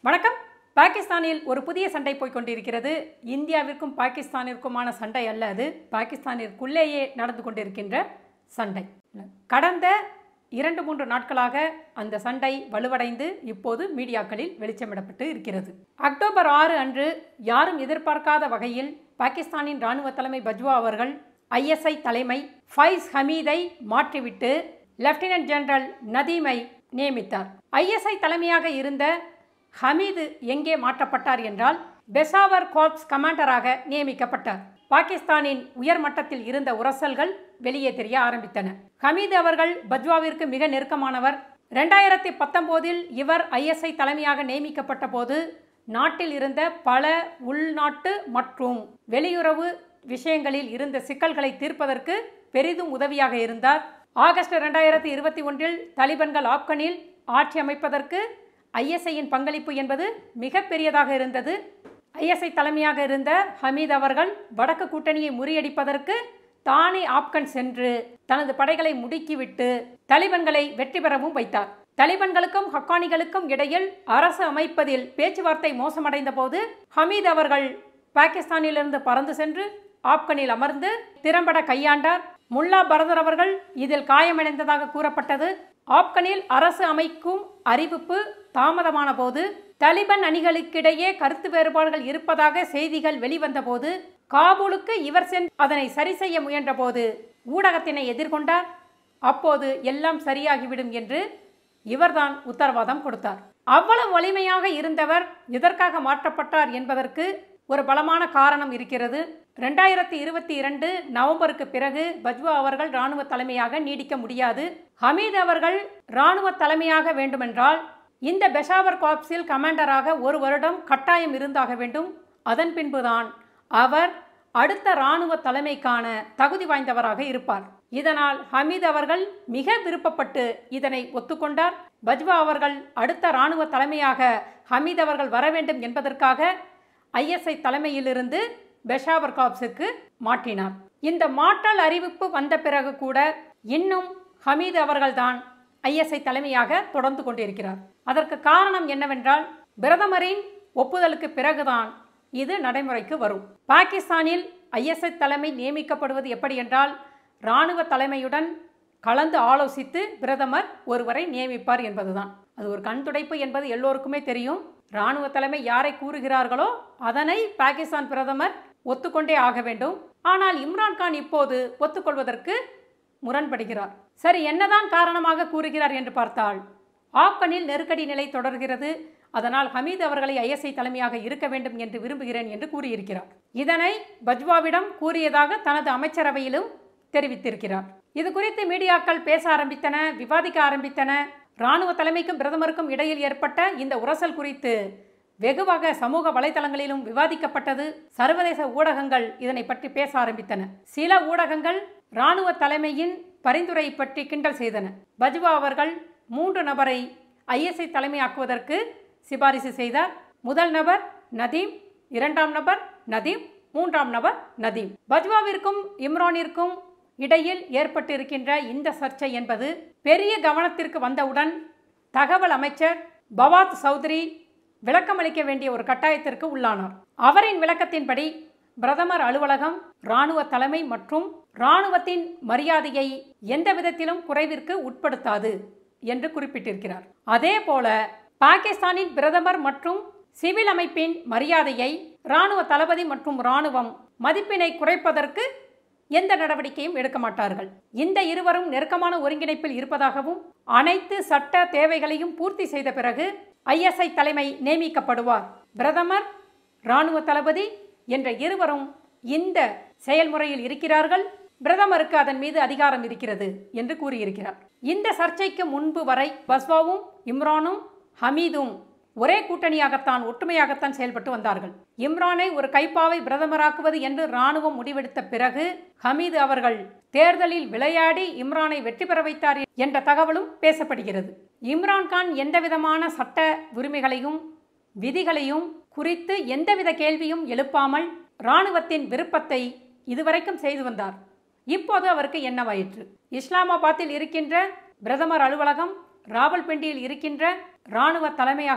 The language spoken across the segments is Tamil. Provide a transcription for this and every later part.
வணக்கம் பாகிஸ்தானில் ஒரு புதிய சண்டை போய்க் கொண்டிருக்கிறது இந்தியாவிற்கும் பாகிஸ்தானிற்குமான சண்டை அல்ல அது பாகிஸ்தானிற்குள்ளேயே நடந்து கொண்டிருக்கின்ற சண்டை கடந்த இரண்டு மூன்று நாட்களாக அந்த சண்டை வலுவடைந்து இப்போது மீடியாக்களில் வெளிச்சமிடப்பட்டு இருக்கிறது அக்டோபர் ஆறு அன்று யாரும் எதிர்பார்க்காத வகையில் பாகிஸ்தானின் இராணுவ தலைமை பஜ்வா அவர்கள் ஐஎஸ்ஐ தலைமை ஃபைஸ் ஹமீதை மாற்றிவிட்டு லெப்டினன்ட் ஜெனரல் நதீமை நியமித்தார் ஐஎஸ்ஐ தலைமையாக இருந்த ஹமீது எங்கே மாற்றப்பட்டார் என்றால் பெசாவர் கோர்ப்ஸ் கமாண்டராக நியமிக்கப்பட்டார் பாகிஸ்தானின் உயர் மட்டத்தில் இருந்த உரசல்கள் வெளியே தெரிய ஆரம்பித்தன ஹமீது அவர்கள் பஜ்வாவிற்கு மிக நெருக்கமானவர் ரெண்டாயிரத்தி பத்தொம்போதில் இவர் ஐஎஸ்ஐ தலைமையாக நியமிக்கப்பட்ட போது நாட்டில் இருந்த பல உள்நாட்டு மற்றும் வெளியுறவு விஷயங்களில் இருந்த சிக்கல்களை தீர்ப்பதற்கு பெரிதும் உதவியாக இருந்தார் ஆகஸ்ட் ரெண்டாயிரத்தி இருபத்தி ஒன்றில் தலிபன்கள் ஆப்கனில் ஆட்சி அமைப்பதற்கு ஐஎஸ்ஐயின் பங்களிப்பு என்பது மிக பெரியதாக இருந்தது ஐஎஸ்ஐ தலைமையாக இருந்த ஹமீத் அவர்கள் வடக்கு கூட்டணியை முறியடிப்பதற்கு தானே ஆப்கன் சென்று தனது படைகளை முடுக்கிவிட்டு தலிபன்களை வெற்றி பெறவும் வைத்தார் தலிபன்களுக்கும் ஹக்கானிகளுக்கும் இடையில் அரசு அமைப்பதில் பேச்சுவார்த்தை மோசமடைந்த போது ஹமீத் அவர்கள் பாகிஸ்தானிலிருந்து பறந்து சென்று ஆப்கனில் அமர்ந்து திறம்பட கையாண்டார் முல்லா பரதர் அவர்கள் இதில் காயமடைந்ததாக கூறப்பட்டது ஆப்கனில் அரசு அமைக்கும் அறிவிப்பு தாமதமான போது தலிபன் அணிகளுக்கிடையே கருத்து வேறுபாடுகள் இருப்பதாக செய்திகள் வெளிவந்த போது காபூலுக்கு இவர் சென்று அதனை சரி செய்ய முயன்ற போது ஊடகத்தினை எதிர்கொண்டார் அப்போது எல்லாம் சரியாகிவிடும் என்று இவர்தான் உத்தரவாதம் கொடுத்தார் அவ்வளவு வலிமையாக இருந்தவர் எதற்காக மாற்றப்பட்டார் என்பதற்கு ஒரு பலமான காரணம் இருக்கிறது ரெண்டாயிரத்தி இருபத்தி இரண்டு நவம்பருக்கு பிறகு பஜ்வா அவர்கள் இராணுவ தலைமையாக நீடிக்க முடியாது ஹமீத் அவர்கள் இராணுவ தலைமையாக வேண்டுமென்றால் இந்த பெஷாவர் காப்ஸில் கமாண்டராக ஒரு வருடம் கட்டாயம் இருந்தாக வேண்டும் அதன் பின்புதான் அவர் அடுத்த இராணுவ தலைமைக்கான தகுதி வாய்ந்தவராக இருப்பார் இதனால் ஹமீத் அவர்கள் மிக விருப்பப்பட்டு இதனை ஒத்துக்கொண்டார் பஜ்வா அவர்கள் அடுத்த இராணுவ தலைமையாக ஹமீத் அவர்கள் வர வேண்டும் என்பதற்காக ஐஎஸ்ஐ தலைமையிலிருந்து பெஷாவர் காப்ஸுக்கு மாற்றினார் இந்த மாற்றல் அறிவிப்பு வந்த பிறகு கூட இன்னும் ஹமீத் அவர்கள்தான் ஐஎஸ்ஐ தலைமையாக தொடர்ந்து கொண்டிருக்கிறார் அதற்கு காரணம் என்னவென்றால் பிரதமரின் ஒப்புதலுக்கு பிறகுதான் இது நடைமுறைக்கு வரும் பாகிஸ்தானில் ஐஎஸ்ஐ தலைமை நியமிக்கப்படுவது எப்படி என்றால் இராணுவ தலைமையுடன் கலந்து ஆலோசித்து பிரதமர் ஒருவரை நியமிப்பார் என்பதுதான் அது ஒரு கண் துடைப்பு என்பது எல்லோருக்குமே தெரியும் இராணுவ தலைமை யாரை கூறுகிறார்களோ அதனை பாகிஸ்தான் பிரதமர் ஒத்துக்கொண்டே ஆக வேண்டும் ஆனால் இம்ரான்கான் இப்போது ஒத்துக்கொள்வதற்கு முரண்படுகிறார் சரி என்னதான் காரணமாக கூறுகிறார் என்று பார்த்தால் ஆப்கனில் நெருக்கடி நிலை தொடர்கிறது அதனால் ஹமீத் அவர்களை ஐஎஸ்ஐ தலைமையாக இருக்க வேண்டும் என்று விரும்புகிறேன் என்று கூறியிருக்கிறார் இதனை பஜ்வாவிடம் கூறியதாக தனது அமைச்சரவையிலும் தெரிவித்திருக்கிறார் இது குறித்து மீடியாக்கள் பேச ஆரம்பித்தன விவாதிக்க ஆரம்பித்தன இராணுவ தலைமைக்கும் பிரதமருக்கும் இடையில் ஏற்பட்ட இந்த உரசல் குறித்து வெகுவாக சமூக வலைதளங்களிலும் விவாதிக்கப்பட்டது சர்வதேச ஊடகங்கள் இதனை பற்றி பேச ஆரம்பித்தன சில ஊடகங்கள் இராணுவ தலைமையின் பரிந்துரை பற்றி கிண்டல் செய்தன பஜ்வா அவர்கள் மூன்று நபரை ஐஎஸ்ஐ தலைமையாக்குவதற்கு சிபாரிசு செய்தார் முதல் நபர் நதீம் இரண்டாம் நபர் நதீம் மூன்றாம் நபர் நதீம் பஜ்வாவிற்கும் இம்ரானிற்கும் இடையில் ஏற்பட்டிருக்கின்ற இந்த சர்ச்சை என்பது பெரிய கவனத்திற்கு வந்தவுடன் தகவல் அமைச்சர் பவாத் சௌத்ரி விளக்கமளிக்க வேண்டிய ஒரு கட்டாயத்திற்கு உள்ளானார் அவரின் விளக்கத்தின்படி பிரதமர் அலுவலகம் இராணுவ தலைமை மற்றும் இராணுவத்தின் மரியாதையை எந்த விதத்திலும் குறைவிற்கு உட்படுத்தாது என்று குறிப்பிட்டிருக்கிறார் அதே போல பாகிஸ்தானின் பிரதமர் மற்றும் சிவில் அமைப்பின் மரியாதையை இராணுவ தளபதி மற்றும் இராணுவம் மதிப்பினை குறைப்பதற்கு எந்த நடவடிக்கையும் எடுக்க மாட்டார்கள் இந்த இருவரும் நெருக்கமான ஒருங்கிணைப்பில் இருப்பதாகவும் அனைத்து சட்ட தேவைகளையும் பூர்த்தி செய்த பிறகு ஐஎஸ்ஐ தலைமை நியமிக்கப்படுவார் பிரதமர் இராணுவ தளபதி என்ற இருவரும் இந்த செயல்முறையில் இருக்கிறார்கள் பிரதமருக்கு அதன் மீது அதிகாரம் இருக்கிறது என்று கூறியிருக்கிறார் இந்த சர்ச்சைக்கு முன்பு வரை பஸ்வாவும் இம்ரானும் ஹமீதும் ஒரே கூட்டணியாகத்தான் ஒற்றுமையாகத்தான் செயல்பட்டு வந்தார்கள் இம்ரானை ஒரு கைப்பாவை பிரதமராக்குவது என்று ராணுவம் முடிவெடுத்த பிறகு ஹமீது அவர்கள் தேர்தலில் விளையாடி இம்ரானை வெற்றி பெற வைத்தார் என்ற தகவலும் பேசப்படுகிறது இம்ரான்கான் எந்தவிதமான சட்ட உரிமைகளையும் விதிகளையும் குறித்து எந்தவித கேள்வியும் எழுப்பாமல் இராணுவத்தின் விருப்பத்தை இதுவரைக்கும் செய்து வந்தார் இப்போது அவருக்கு என்னவாயிற்று இஸ்லாமாபாத்தில் இருக்கின்ற பிரதமர் அலுவலகம் ராவல்பிண்டியில் இருக்கின்ற இராணுவ தலைமையகம்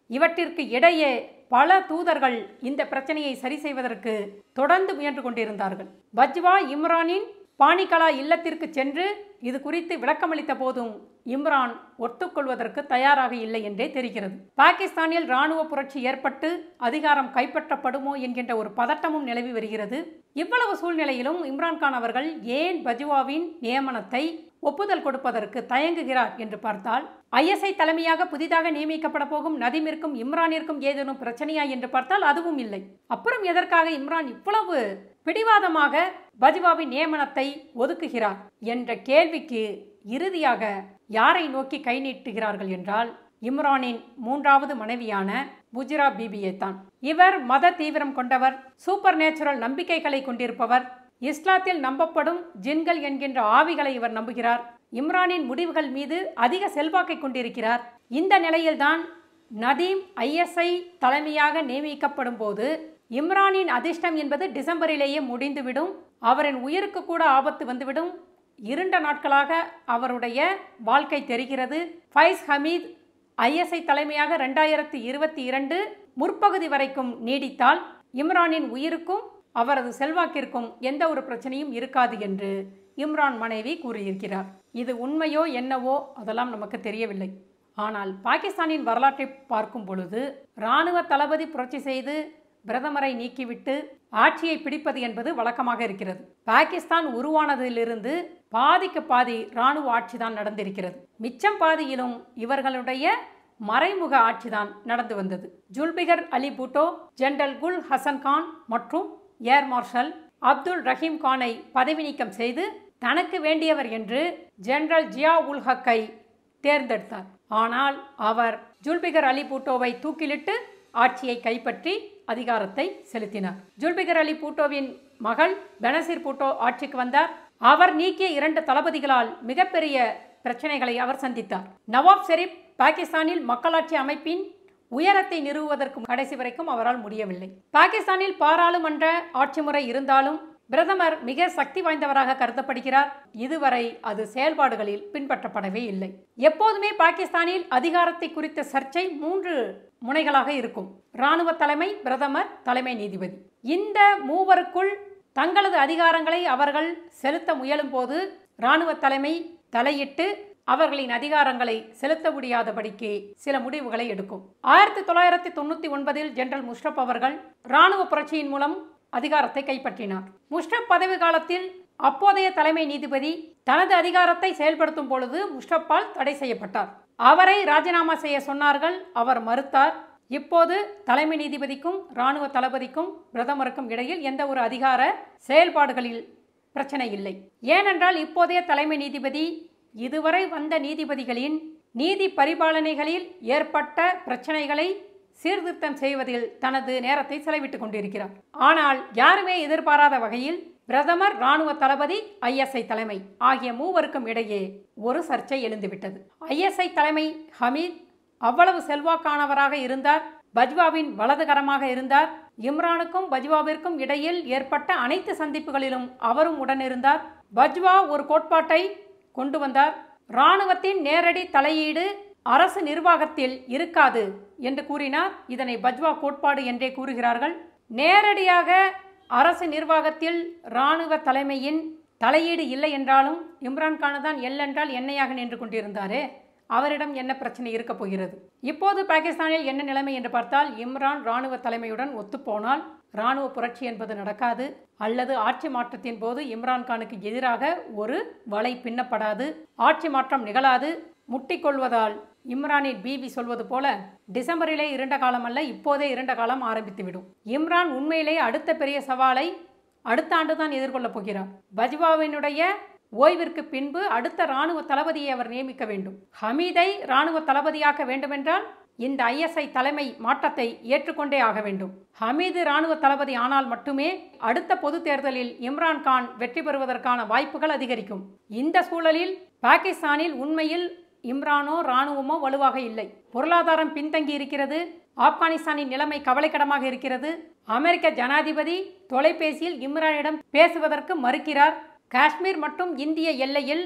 இவற்றிற்கு இடையே பல தூதர்கள் இந்த பிரச்சனையை சரி செய்வதற்கு தொடர்ந்து முயன்று கொண்டிருந்தார்கள் பஜ்வா இம்ரானின் பாணிகலா இல்லத்திற்கு சென்று இது குறித்து விளக்கமளித்த போதும் இம்ரான் ஒத்துக்கொள்வதற்கு தயாராக இல்லை என்றே தெரிகிறது பாகிஸ்தானில் ராணுவ புரட்சி ஏற்பட்டு அதிகாரம் கைப்பற்றப்படுமோ என்கின்ற ஒரு பதட்டமும் நிலவி வருகிறது இவ்வளவு சூழ்நிலையிலும் இம்ரான்கான் அவர்கள் ஏன் பஜ்வாவின் நியமனத்தை ஒப்புதல் கொடுப்பதற்கு தயங்குகிறார் என்று பார்த்தால் ஐஎஸ்ஐ தலைமையாக புதிதாக நியமிக்கப்பட போகும் நதீமிற்கும் இம்ரானிற்கும் ஏதேனும் பிரச்சனையா என்று பார்த்தால் அதுவும் இல்லை அப்புறம் எதற்காக இம்ரான் இவ்வளவு பிடிவாதமாக பஜ்வாவின் நியமனத்தை ஒதுக்குகிறார் என்ற கேள்விக்கு இறுதியாக யாரை நோக்கி கை நீட்டுகிறார்கள் என்றால் இம்ரானின் மூன்றாவது மனைவியான புஜ்ரா பிபியை தான் இவர் மத தீவிரம் கொண்டவர் சூப்பர் நேச்சுரல் நம்பிக்கைகளை கொண்டிருப்பவர் இஸ்லாத்தில் நம்பப்படும் ஜின்கள் என்கின்ற ஆவிகளை இவர் நம்புகிறார் இம்ரானின் முடிவுகள் மீது அதிக செல்வாக்கை கொண்டிருக்கிறார் இந்த நிலையில்தான் நதீம் ஐஎஸ்ஐ தலைமையாக நியமிக்கப்படும் போது இம்ரானின் அதிர்ஷ்டம் என்பது டிசம்பரிலேயே முடிந்துவிடும் அவரின் உயிருக்கு கூட ஆபத்து வந்துவிடும் இருண்ட நாட்களாக அவருடைய வாழ்க்கை தெரிகிறது ஃபைஸ் ஹமீத் ஐஎஸ்ஐ தலைமையாக ரெண்டாயிரத்தி இருபத்தி இரண்டு முற்பகுதி வரைக்கும் நீடித்தால் இம்ரானின் உயிருக்கும் அவரது செல்வாக்கிற்கும் எந்த ஒரு பிரச்சனையும் இருக்காது என்று இம்ரான் மனைவி கூறியிருக்கிறார் இது உண்மையோ என்னவோ அதெல்லாம் நமக்கு தெரியவில்லை ஆனால் பாகிஸ்தானின் வரலாற்றை பார்க்கும் பொழுது இராணுவ தளபதி புரட்சி செய்து பிரதமரை நீக்கிவிட்டு ஆட்சியை பிடிப்பது என்பது வழக்கமாக இருக்கிறது பாகிஸ்தான் உருவானதிலிருந்து பாதிக்கு பாதி இராணுவ ஆட்சிதான் நடந்திருக்கிறது மிச்சம் பாதியிலும் இவர்களுடைய மறைமுக ஆட்சிதான் நடந்து வந்தது ஜுல்பிகர் அலி பூட்டோ ஜெனரல் குல் ஹசன் கான் மற்றும் ஏர் மார்ஷல் அப்துல் ரஹீம் கானை பதவி நீக்கம் செய்து தனக்கு வேண்டியவர் என்று ஜெனரல் ஜியா உல் ஹக்கை தேர்ந்தெடுத்தார் ஆனால் அவர் ஜுல்பிகர் அலி பூட்டோவை தூக்கிலிட்டு ஆட்சியை கைப்பற்றி அதிகாரத்தை செலுத்தினார் ஜுல்பிகர் அலி பூட்டோவின் மகள் பெனசீர் பூட்டோ ஆட்சிக்கு வந்தார் அவர் நீக்கிய இரண்டு தளபதிகளால் மிகப்பெரிய பிரச்சனைகளை அவர் சந்தித்தார் நவாப் ஷெரீப் பாகிஸ்தானில் மக்களாட்சி அமைப்பின் உயரத்தை நிறுவுவதற்கு கடைசி வரைக்கும் அவரால் முடியவில்லை பாகிஸ்தானில் பாராளுமன்ற ஆட்சி முறை இருந்தாலும் பிரதமர் மிக சக்தி வாய்ந்தவராக கருதப்படுகிறார் இதுவரை அது செயல்பாடுகளில் பின்பற்றப்படவே இல்லை எப்போதுமே பாகிஸ்தானில் அதிகாரத்தை குறித்த சர்ச்சை மூன்று முனைகளாக இருக்கும் இராணுவ தலைமை பிரதமர் தலைமை நீதிபதி இந்த மூவருக்குள் தங்களது அதிகாரங்களை அவர்கள் செலுத்த முயலும் போது இராணுவ தலைமை தலையிட்டு அவர்களின் அதிகாரங்களை செலுத்த முடியாதபடிக்கு சில முடிவுகளை எடுக்கும் ஆயிரத்தி தொள்ளாயிரத்தி தொண்ணூத்தி ஒன்பதில் ஜெனரல் முஷ்ரப் அவர்கள் இராணுவ புரட்சியின் மூலம் அதிகாரத்தை கைப்பற்றினார் முஷ்ரப் பதவி காலத்தில் அப்போதைய தலைமை நீதிபதி தனது அதிகாரத்தை செயல்படுத்தும் பொழுது முஷ்ரப்பால் தடை செய்யப்பட்டார் அவரை ராஜினாமா செய்ய சொன்னார்கள் அவர் மறுத்தார் இப்போது தலைமை நீதிபதிக்கும் இராணுவ தளபதிக்கும் பிரதமருக்கும் இடையில் எந்த ஒரு அதிகார செயல்பாடுகளில் பிரச்சனை இல்லை ஏனென்றால் இப்போதைய தலைமை நீதிபதி இதுவரை வந்த நீதிபதிகளின் நீதி பரிபாலனைகளில் ஏற்பட்ட பிரச்சனைகளை சீர்திருத்தம் செய்வதில் தனது நேரத்தை செலவிட்டுக் கொண்டிருக்கிறார் ஆனால் யாருமே எதிர்பாராத வகையில் பிரதமர் ராணுவ தளபதி ஐஎஸ்ஐ தலைமை ஆகிய மூவருக்கும் இடையே ஒரு சர்ச்சை எழுந்துவிட்டது ஐஎஸ்ஐ தலைமை ஹமீத் அவ்வளவு செல்வாக்கானவராக இருந்தார் பஜ்வாவின் வலதுகரமாக இருந்தார் இம்ரானுக்கும் பஜ்வாவிற்கும் இடையில் ஏற்பட்ட அனைத்து சந்திப்புகளிலும் அவரும் உடனிருந்தார் பஜ்வா ஒரு கோட்பாட்டை கொண்டு வந்தார் இராணுவத்தின் நேரடி தலையீடு அரசு நிர்வாகத்தில் இருக்காது என்று கூறினார் இதனை பஜ்வா கோட்பாடு என்றே கூறுகிறார்கள் நேரடியாக அரசு நிர்வாகத்தில் இராணுவ தலைமையின் தலையீடு இல்லை என்றாலும் இம்ரான்கானு தான் எல் என்றால் எண்ணெயாக நின்று கொண்டிருந்தாரே அவரிடம் என்ன பிரச்சனை இருக்க போகிறது இப்போது பாகிஸ்தானில் என்ன நிலைமை என்று பார்த்தால் இம்ரான் ராணுவ தலைமையுடன் ஒத்துப்போனால் ராணுவ புரட்சி என்பது நடக்காது அல்லது ஆட்சி மாற்றத்தின் போது இம்ரான்கானுக்கு எதிராக ஒரு வலை பின்னப்படாது ஆட்சி மாற்றம் நிகழாது முட்டிக்கொள்வதால் இம்ரானின் பிபி சொல்வது போல டிசம்பரிலே இருண்ட காலம் அல்ல இப்போதே இருண்ட காலம் ஆரம்பித்துவிடும் இம்ரான் உண்மையிலே அடுத்த பெரிய சவாலை அடுத்த ஆண்டுதான் எதிர்கொள்ளப் போகிறார் பஜ்வாவினுடைய ஓய்விற்கு பின்பு அடுத்த ராணுவ தளபதியை அவர் நியமிக்க வேண்டும் ஹமீதை ராணுவ தளபதியாக்க வேண்டுமென்றால் இந்த ஐஎஸ்ஐ தலைமை மாற்றத்தை ஏற்றுக்கொண்டே ஆக வேண்டும் ஹமீது ராணுவ தளபதி ஆனால் மட்டுமே அடுத்த பொது தேர்தலில் இம்ரான் கான் வெற்றி பெறுவதற்கான வாய்ப்புகள் அதிகரிக்கும் இந்த சூழலில் பாகிஸ்தானில் உண்மையில் இம்ரானோ ராணுவமோ வலுவாக இல்லை பொருளாதாரம் பின்தங்கி இருக்கிறது ஆப்கானிஸ்தானின் நிலைமை கவலைக்கிடமாக இருக்கிறது அமெரிக்க ஜனாதிபதி தொலைபேசியில் இம்ரானிடம் பேசுவதற்கு மறுக்கிறார் காஷ்மீர் மற்றும் இந்திய எல்லையில்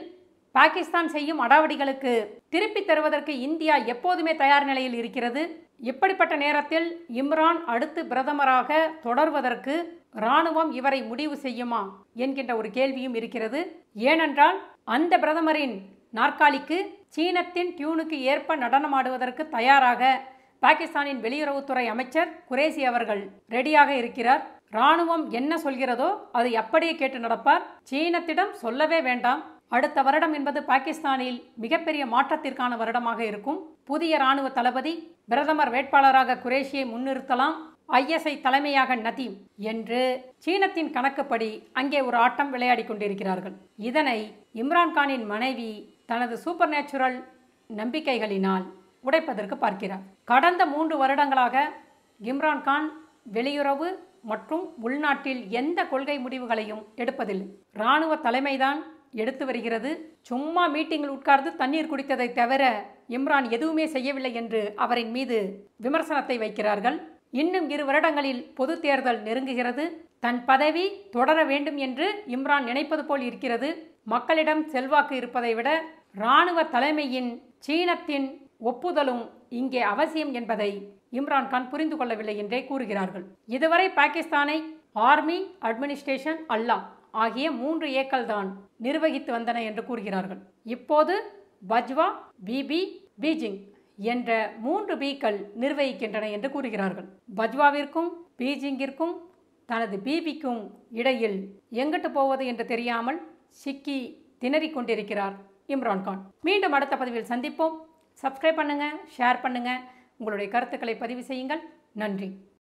பாகிஸ்தான் செய்யும் அடாவடிகளுக்கு திருப்பித் தருவதற்கு இந்தியா எப்போதுமே தயார் நிலையில் இருக்கிறது இப்படிப்பட்ட நேரத்தில் இம்ரான் அடுத்து பிரதமராக தொடர்வதற்கு இராணுவம் இவரை முடிவு செய்யுமா என்கின்ற ஒரு கேள்வியும் இருக்கிறது ஏனென்றால் அந்த பிரதமரின் நாற்காலிக்கு சீனத்தின் டியூனுக்கு ஏற்ப நடனமாடுவதற்கு தயாராக பாகிஸ்தானின் வெளியுறவுத்துறை அமைச்சர் குரேசி அவர்கள் ரெடியாக இருக்கிறார் ராணுவம் என்ன சொல்கிறதோ அதை அப்படியே கேட்டு நடப்பார் சீனத்திடம் சொல்லவே வேண்டாம் அடுத்த வருடம் என்பது பாகிஸ்தானில் மிகப்பெரிய மாற்றத்திற்கான வருடமாக இருக்கும் புதிய ராணுவ தளபதி பிரதமர் வேட்பாளராக குரேஷியை முன்னிறுத்தலாம் ஐஎஸ்ஐ தலைமையாக நதீம் என்று சீனத்தின் கணக்குப்படி அங்கே ஒரு ஆட்டம் விளையாடி கொண்டிருக்கிறார்கள் இதனை இம்ரான்கானின் மனைவி தனது சூப்பர் நேச்சுரல் நம்பிக்கைகளினால் உடைப்பதற்கு பார்க்கிறார் கடந்த மூன்று வருடங்களாக இம்ரான்கான் வெளியுறவு மற்றும் உள்நாட்டில் எந்த கொள்கை முடிவுகளையும் எடுப்பதில்லை இராணுவ தலைமைதான் எடுத்து வருகிறது சும்மா மீட்டிங்கில் உட்கார்ந்து தண்ணீர் குடித்ததை தவிர இம்ரான் எதுவுமே செய்யவில்லை என்று அவரின் மீது விமர்சனத்தை வைக்கிறார்கள் இன்னும் இரு வருடங்களில் பொது தேர்தல் நெருங்குகிறது தன் பதவி தொடர வேண்டும் என்று இம்ரான் நினைப்பது போல் இருக்கிறது மக்களிடம் செல்வாக்கு இருப்பதை விட இராணுவ தலைமையின் சீனத்தின் ஒப்புதலும் இங்கே அவசியம் என்பதை இம்ரான்கான் புரிந்து கொள்ளவில்லை என்றே கூறுகிறார்கள் இதுவரை பாகிஸ்தானை ஆர்மி அட்மினிஸ்ட்ரேஷன் அல்லாஹ் ஆகிய மூன்று ஏக்கள் தான் நிர்வகித்து வந்தன என்று கூறுகிறார்கள் இப்போது பஜ்வா பிபி பீஜிங் என்ற மூன்று பீக்கள் நிர்வகிக்கின்றன என்று கூறுகிறார்கள் பஜ்வாவிற்கும் பீஜிங்கிற்கும் தனது பிபிக்கும் இடையில் எங்கிட்டு போவது என்று தெரியாமல் சிக்கி திணறிக் கொண்டிருக்கிறார் இம்ரான்கான் மீண்டும் அடுத்த பதிவில் சந்திப்போம் சப்ஸ்கிரைப் பண்ணுங்க ஷேர் பண்ணுங்க உங்களுடைய கருத்துக்களை பதிவு செய்யுங்கள் நன்றி